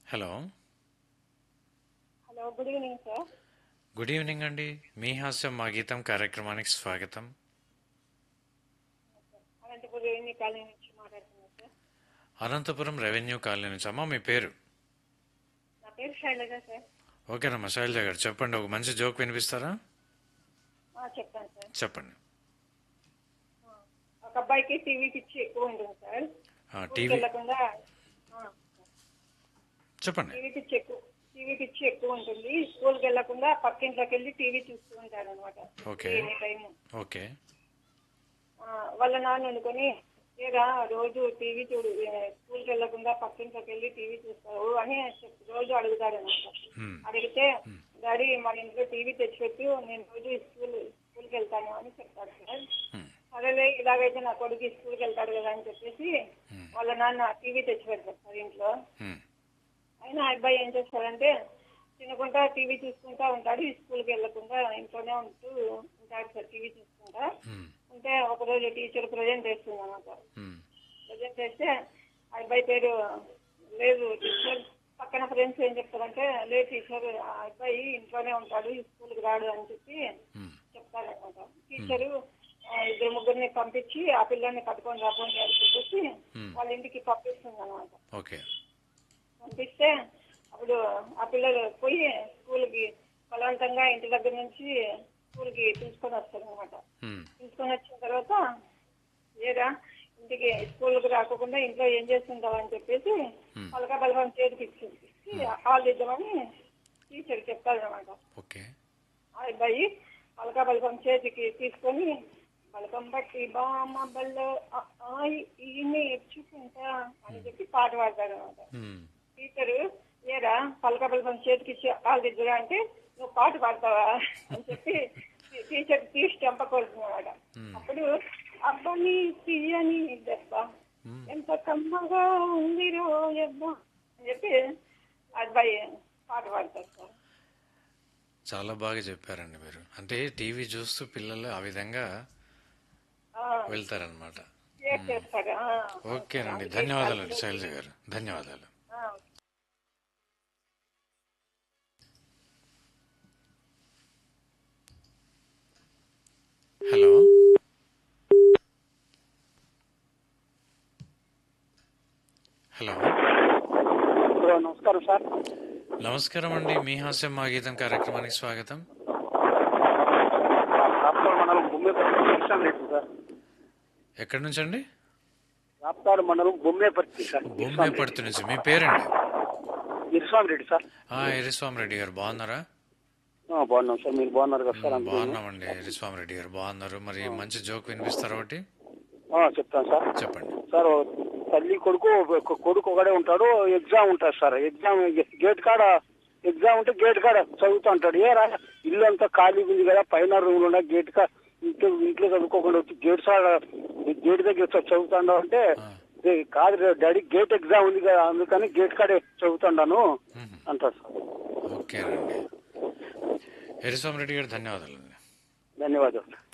Hello hello good evening sir good evening అండి మీ హాస్యం మా గీతం కార్యక్రమానికి స్వాగతం అనంతపురం ఎన్ని కాలనీ నుంచి మాట్లాడుతున్నాను సార్ అనంతపురం రెవెన్యూ కాలనీ నుంచి అమ్మా మీ పేరు నా పేరు శైలజ సార్ ఓకేనమ్మా శైలజ గారు చెప్పండి ఒక మంచి జోక్ వినిపిస్తారా ఆ, చెప్తాను సార్ చెప్పండి ఆ, ఒక అబ్బాయికి టీవీ పిచ్చి ఎక్కువ ఉంటుంది సార్ ఆ, స్కూల్కి టీవీ వెళ్ళకుండా ఆ, చెప్పండి టీవీ పిచ్చి ఎక్కువ టీవీ పిచ్చి ఎక్కువ ఉంటుంది స్కూల్కి వెళ్ళకుండా పక్కింట్లోకి వెళ్ళి టీవీ చూస్తూ ఉంటాడు అనమాట ఓకే. ఎనీ టైము ఓకే ఆ, వాళ్ళ నాన్న అనుకొని ఏరా రోజు టీవీ చూడు ఏ, స్కూల్కి వెళ్ళకుండా పక్కింట్లోకి వెళ్ళి టీవీ చూస్తావు అని చెప్పి రోజు అడుగుతాడు అనమాట హ్మ్. అడిగితే డాడీ మన ఇంట్లో టీవీ తెచ్చిపెట్టు నేను రోజు స్కూల్ స్కూల్కి వెళ్తాను అని చెప్తాడు సార్ హ్మ్. సరేలే ఇలాగైతే నా కొడుకు స్కూల్కి వెళ్తాడు కదా అని చెప్పేసి వాళ్ళ నాన్న టీవీ తెచ్చి పెడతారు సార్ ఇంట్లో హ్మ్. అయినా ఆ అబ్బాయి ఏం చేస్తాడంటే తినకుండా టీవీ చూసుకుంటా ఉంటాడు ఈ స్కూల్కి వెళ్ళకుండా ఇంట్లోనే ఉంటూ ఉంటాడు సార్ టీవీ చూసుకుంటా హ్మ్. ఉంటే ఒకరోజు టీచర్ ప్రజెంట్ చేస్తుంది అన్నమాట హ్మ్. ప్రజెంట్ చేస్తే ఆ అబ్బాయి పేరు లేదు టీచర్ పక్కన ఫ్రెండ్స్ ఏం చెప్తారంటే లేదు టీచర్ ఆ అబ్బాయి ఇంట్లోనే ఉంటాడు ఈ స్కూల్కి రాడు అని చెప్పి హ్మ్. చెప్తారనమాట టీచరు ఆ, ఇద్దరు ముగ్గురిని పంపించి ఆ పిల్లల్ని పట్టుకొని రాకుండా అని చెప్పేసి Hmm. వాళ్ళ ఇంటికి పంపిస్తుంది అనమాట ఓకే పంపిస్తే అప్పుడు ఆ పిల్లలు పోయి స్కూల్కి బలవంతంగా ఇంటి దగ్గర నుంచి స్కూల్కి తీసుకొని వస్తారు అనమాట హ్మ్. తీసుకొని వచ్చిన తర్వాత ఏరా ఇంటికి స్కూల్కి రాకుండా ఇంట్లో ఏం చేస్తుంటావు అని చెప్పేసి పలక బలవం చేతికి ఇచ్చింది ఇచ్చి హాల్ ఇద్దామని టీచర్ చెప్తారనమాట ఓకే ఆ అబ్బాయి పలక బలకం చేతికి తీసుకొని బలకం బట్టి బామ్మ బల్ల ఈయన్ని ఎచ్చుకుంటా అని చెప్పి పాట పాడతాడు అనమాట హ్మ్. టీచరు ఏరా పలక బలకం చేతికి ఇచ్చి వాళ్ళ దగ్గర అంటే నువ్వు పాట పాడతావా అని చెప్పి టీచర్ తీసి చంపకూడదు అప్పుడు అబ్బని తీయని దెబ్బ ఎంత కమ్మగా ఉందిరో దెబ్బ అని చెప్పి ఆ అబ్బాయి పాట పాడతారు సార్ చాలా బాగా చెప్పారండి మీరు అంటే టీవీ చూస్తూ పిల్లలు ఆ విధంగా ఆ, వెళ్తారనమాట షేర్ చేస్తాడు ఆ. ఓకేనండి ధన్యవాదాలండి శైలజ గారు ధన్యవాదాలు ఆ. హలో హలో హలో నమస్కారం సార్ నమస్కారం అండి మీ హాస్యం మా గీతం కార్యక్రమానికి స్వాగతం రాప్తాడు మండలం బొమ్మేపర్తి ఇర్షాన్ రెడ్డి సార్ ఎక్కడి నుంచి అండి రాప్తాడు మండలం బొమ్మేపర్తి సార్ భూమిపర్తి నుంచి మీ పేరండి ఇర్షాన్ రెడ్డి సార్ ఆ, ఎరిస్వామి రెడ్డి గారు బాగున్నారా ఆ, బాగున్నాం సార్ మీరు బాగున్నారు కదా సార్ అందరూ? బాగున్నామండి ఎరిస్వామి రెడ్డి గారు బాగున్నారు మరి మంచి జోక్ వినిపిస్తారా ఒకటి ఆ, చెప్తాను సార్ చెప్పండి సార్ తల్లి కొడుకు ఒక కొడుకు ఒకడే ఉంటాడు ఎగ్జామ్ ఉంటుంది సార్ ఎగ్జామ్ గేట్ కాడ ఎగ్జామ్ ఉంటే గేట్ కాడ చదువుతూ ఉంటాడు ఏ రా ఇల్లు అంతా ఖాళీ ఉంది కదా పైన రూమ్ లో గేట్ కా ఇంట్లో ఇంట్లో చదువుకోకుండా వచ్చి గేట్ సార్ గేట్ దగ్గర చ- చదువుతాడు అంటే "ఏ, కాదు రే డాడీ గేట్ ఎగ్జామ్ ఉంది కదా అందుకని గేట్ కాడే చదువుతాను మ్మ్. అంటారు సార్ ఓకేనండి ఎరిస్వామి రెడ్డి గారు ధన్యవాదాలండి ధన్యవాదాలు